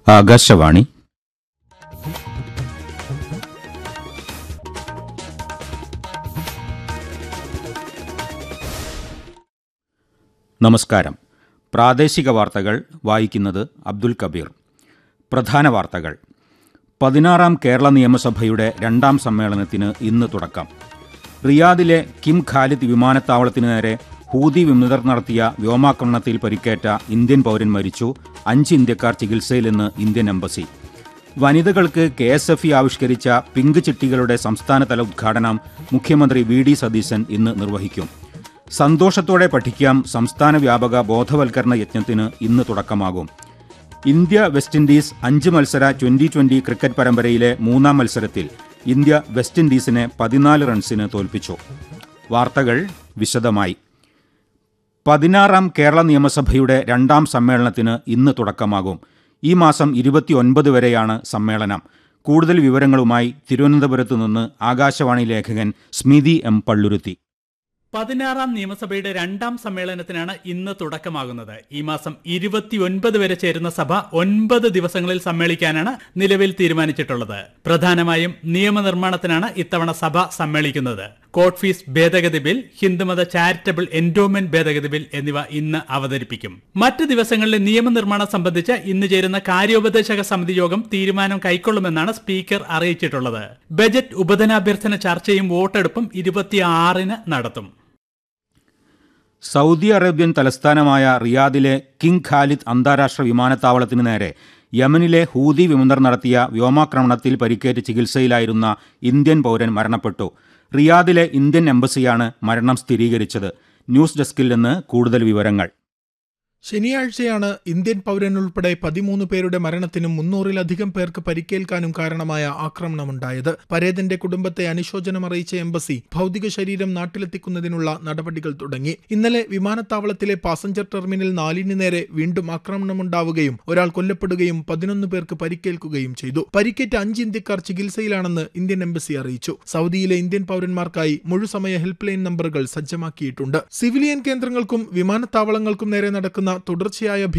ആകാശവാണി നമസ്കാരം പ്രാദേശിക വാർത്തകൾ വായിക്കുന്നത് അബ്ദുൽ കബീർ പ്രധാന വാർത്തകൾ പതിനാറാം കേരള നിയമസഭയുടെ രണ്ടാം സമ്മേളനത്തിന് ഇന്ന് തുടക്കം റിയാദിലെ കിം ഖാലിദ് വിമാനത്താവളത്തിന് നേരെ ഹൂതി വിമതർ നടത്തിയ വ്യോമാക്രമണത്തിൽ പരിക്കേറ്റ ഇന്ത്യൻ പൗരൻ മരിച്ചു അഞ്ച് ഇന്ത്യക്കാർ ചികിത്സയിലെന്ന് ഇന്ത്യൻ എംബസി വനിതകൾക്ക് കെ എസ് എഫ് ഇ ആവിഷ്കരിച്ച പിങ്ക് ചിട്ടികളുടെ സംസ്ഥാനതല ഉദ്ഘാടനം മുഖ്യമന്ത്രി വി ഡി സതീശൻ ഇന്ന് നിർവഹിക്കും സന്തോഷത്തോടെ പഠിക്കാം സംസ്ഥാന വ്യാപക ബോധവൽക്കരണ യജ്ഞത്തിന് ഇന്ന് തുടക്കമാകും ഇന്ത്യ വെസ്റ്റ് ഇൻഡീസ് അഞ്ച് മത്സര ട്വന്റി ട്വന്റി ക്രിക്കറ്റ് പരമ്പരയിലെ മൂന്നാം മത്സരത്തിൽ ഇന്ത്യ വെസ്റ്റ് ഇൻഡീസിനെ പതിനാല് റൺസിന് തോൽപ്പിച്ചു വാർത്തകൾ വിശദമായി പതിനാറാം കേരള നിയമസഭയുടെ രണ്ടാം സമ്മേളനത്തിന് ഇന്ന് തുടക്കമാകും ഈ മാസം ഇരുപത്തിയൊൻപത് വരെയാണ് സമ്മേളനം കൂടുതൽ വിവരങ്ങളുമായി തിരുവനന്തപുരത്ത് നിന്ന് ആകാശവാണി ലേഖകൻ സ്മിതി എം പള്ളുരുത്തി പതിനാറാം നിയമസഭയുടെ രണ്ടാം സമ്മേളനത്തിനാണ് ഇന്ന് തുടക്കമാകുന്നത് ഈ മാസം ഇരുപത്തിയൊൻപത് വരെ ചേരുന്ന സഭ ഒൻപത് ദിവസങ്ങളിൽ സമ്മേളിക്കാനാണ് നിലവിൽ തീരുമാനിച്ചിട്ടുള്ളത് പ്രധാനമായും നിയമനിർമ്മാണത്തിനാണ് ഇത്തവണ സഭ സമ്മേളിക്കുന്നത് കോർട്ട് ഫീസ് ഭേദഗതി ബിൽ ഹിന്ദുമത ചാരിറ്റബിൾ എൻഡോമെന്റ് ഭേദഗതി ബിൽ എന്നിവ ഇന്ന് അവതരിപ്പിക്കും മറ്റ് ദിവസങ്ങളിലെ നിയമനിർമ്മാണം സംബന്ധിച്ച് ഇന്ന് ചേരുന്ന കാര്യോപദേശക സമിതി യോഗം തീരുമാനം കൈക്കൊള്ളുമെന്നാണ് സ്പീക്കർ അറിയിച്ചിട്ടുള്ളത് ബജറ്റ് ഉപധനാഭ്യർത്ഥന ചർച്ചയും വോട്ടെടുപ്പും ഇരുപത്തിയാറിന് നടത്തും സൗദി അറേബ്യൻ തലസ്ഥാനമായ റിയാദിലെ കിങ് ഖാലിദ് അന്താരാഷ്ട്ര വിമാനത്താവളത്തിന് നേരെ യമനിലെ ഹൂതി വിമതർ നടത്തിയ വ്യോമാക്രമണത്തിൽ പരിക്കേറ്റ് ചികിത്സയിലായിരുന്ന ഇന്ത്യൻ പൗരൻ മരണപ്പെട്ടു റിയാദിലെ ഇന്ത്യൻ എംബസിയാണ് മരണം സ്ഥിരീകരിച്ചത് ന്യൂസ് ഡെസ്കിൽ നിന്ന് കൂടുതൽ വിവരങ്ങൾ ശനിയാഴ്ചയാണ് ഇന്ത്യൻ പൗരൻ ഉൾപ്പെടെ പതിമൂന്ന് പേരുടെ മരണത്തിനും മുന്നൂറിലധികം പേർക്ക് പരിക്കേൽക്കാനും കാരണമായ ആക്രമണമുണ്ടായത് പരേതന്റെ കുടുംബത്തെ അനുശോചനം അറിയിച്ച എംബസി ഭൗതിക ശരീരം നാട്ടിലെത്തിക്കുന്നതിനുള്ള നടപടികൾ തുടങ്ങി ഇന്നലെ വിമാനത്താവളത്തിലെ പാസഞ്ചർ ടെർമിനൽ നാലിന് നേരെ വീണ്ടും ആക്രമണമുണ്ടാവുകയും ഒരാൾ കൊല്ലപ്പെടുകയും പതിനൊന്ന് പേർക്ക് പരിക്കേൽക്കുകയും ചെയ്തു പരിക്കേറ്റ അഞ്ച് ഇന്ത്യക്കാർ ചികിത്സയിലാണെന്ന് ഇന്ത്യൻ എംബസി അറിയിച്ചു സൗദിയിലെ ഇന്ത്യൻ പൗരന്മാർക്കായി മുഴുസമയ ഹെൽപ്പ് ലൈൻ നമ്പറുകൾ സജ്ജമാക്കിയിട്ടുണ്ട് സിവിലിയൻ കേന്ദ്രങ്ങൾക്കും വിമാനത്താവളങ്ങൾക്കും നേരെ നടക്കുന്ന തുടർച്ചയായ